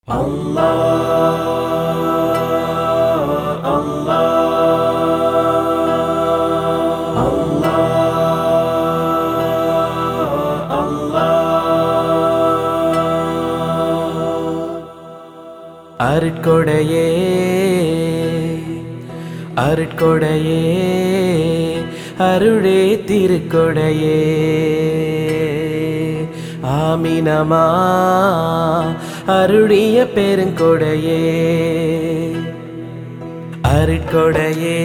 அருட்கொடையே அருட்கொடையே அருளே திருக்கொடையே ஆமினமா அருளிய பெருங்கொடையே அருட்கொடையே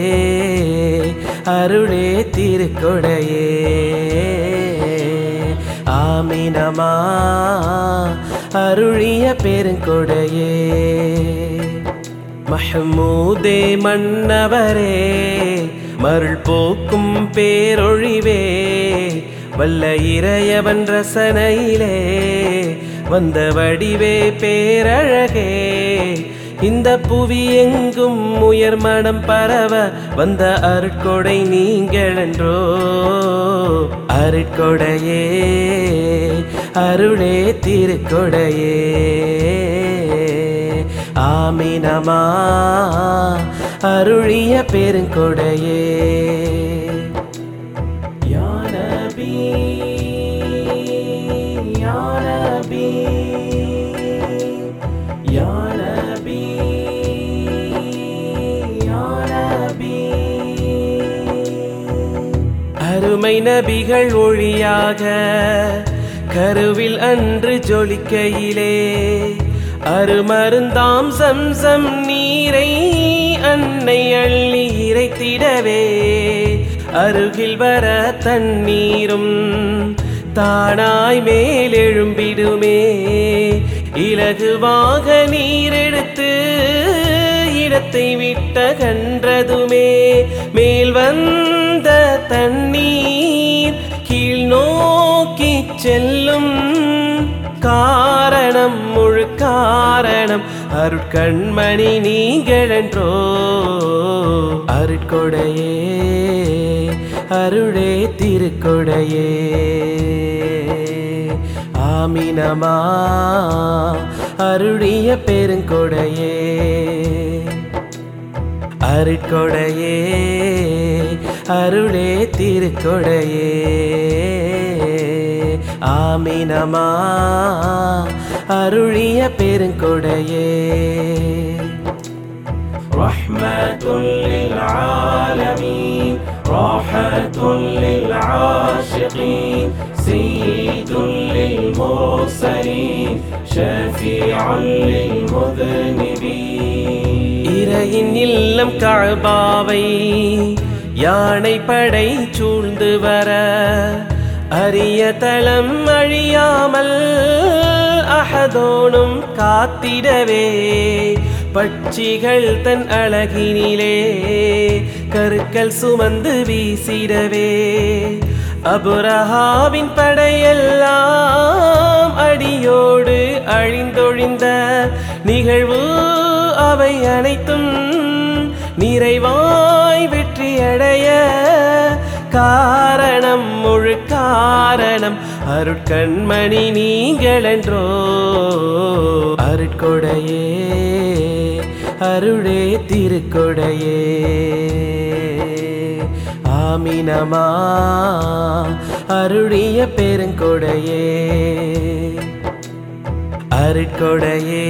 அருளே திருக்கொடையே ஆமினமா அருளிய பெருங்கொடையே மஹமூதே மன்னவரே மருள் போக்கும் பேரொழிவே வல்ல இறையவன் ரசனையிலே வந்த வடிவே பேரழகே இந்த புவி எங்கும் உயர் மனம் பரவ வந்த அருட்கொடை நீங்களென்றோ அருட்கொடையே அருளே திருக்கொடையே ஆமினமா அருளிய பெருங்கொடையே யா நபி, யா நபி, யா நபி, யா நபி. அருமை நபிகள் ஒளியாக கருவில் அன்று ஜொலிக்கையிலே அருமருந்தாம் சம்சம் நீரை அன்னை அள்ளி இறைத்திடவே அருகில் வர தண்ணீரும் தானாய் மேலெழும்பிடுமே இலகுவாக நீரெடுத்து இடத்தை விட்ட கன்றதுமே மேல் வந்த தண்ணீர் கீழ் நோக்கி செல்லும் காரணம் முழு காரணம் அருட்கண்மணி நீங்களென்றோ அருட்கொடையே அருளே திருக்கொடையே ஆமினமா அருளிய பெருங்கொடையே அருட்கொடையே அருளே திருக்கொடையே ஆமினமா அருளிய பெருங்கொடையே رحمة للعالمين راحة للعاشقين سيد للمرسلين شفيع للمذنبين இறையின் இல்லம் கழ்பாவை யானை படை சூழ்ந்து வர அரிய தளம் அழியாமல் அகதோனும் காத்திடவே பட்சிகள் தன் அழகினிலே கருக்கள் சுமந்து வீசிடவே அபுரஹாவின் படையெல்லாம் அடியோடு அழிந்தொழிந்த நிகழ்வு அவை அனைத்தும் நிறைவாய் வெற்றியடைய காரணம் முழு காரணம் அருட்கண்மணி நீங்களென்றோ அருட்கொடையே அருளே திருக்கொடையே ஆமினமா அருளிய பெருங்கொடையே அருட்கொடையே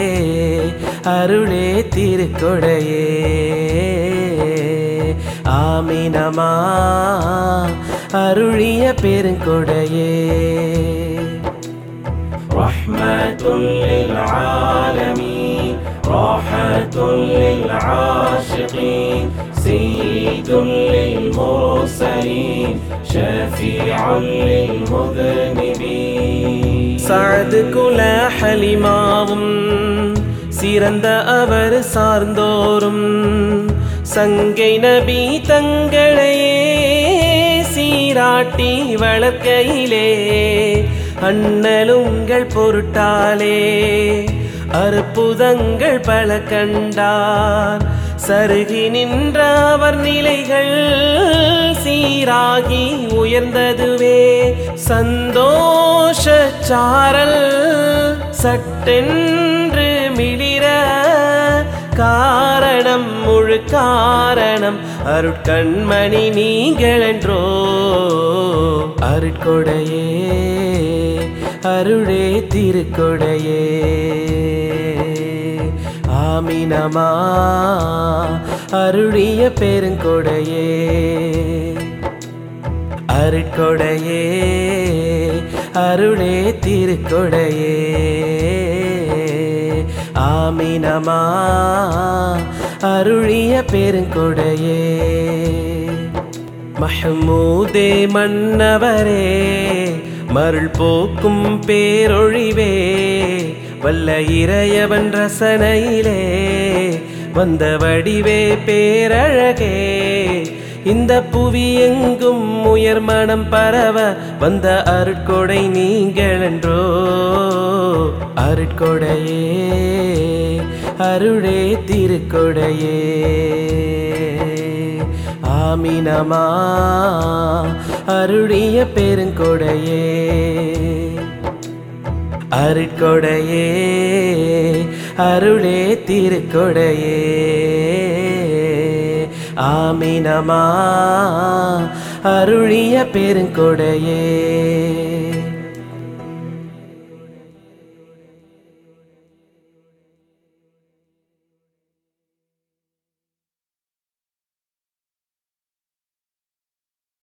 அருளே திருக்கொடையே ஆமினமா அருளிய பெருங்கொடையே رحمة للعالمين راحة للعاشقين سيد للمرسلين شفيع للمذنبين சஅது குல ஹலிமாவும் சிறந்த அவர் சார்ந்தோரும் சங்கை நபி தங்களையே சீராட்டி வளர்க்கையிலே அண்ணலுங்கள் பொருட்டாலே அற்புதங்கள் பல கண்டார் சருகி நின்ற அவர் நிலைகள் சீராகி உயர்ந்ததுவே சந்தோஷ சாரல் சட்டென்று மிளிர காரணம் முழு காரணம் அருட்கண்மணி நீங்களென்றோ அருட்கொடையே அருளே திருக்கொடையே ஆமினமா அருளிய பெருங்கொடையே அருட்கொடையே அருளே திருக்கொடையே ஆமினமா அருளிய பெருங்கொடையே மஹமூதே மன்னவரே மருள் போக்கும் பேரொழிவே வல்ல இறையவன் ரசனையிலே வந்த வடிவே பேரழகே இந்த புவி எங்கும் உயர் மனம் பரவ வந்த அருட்கொடை நீங்களென்றோ அருட்கொடையே அருளே திருக்கொடையே ஆமினமா அருளிய பெருங்கொடையே அருட்கொடையே அருளே திருக்கொடையே ஆமினமா அருளிய பெருங்கொடையே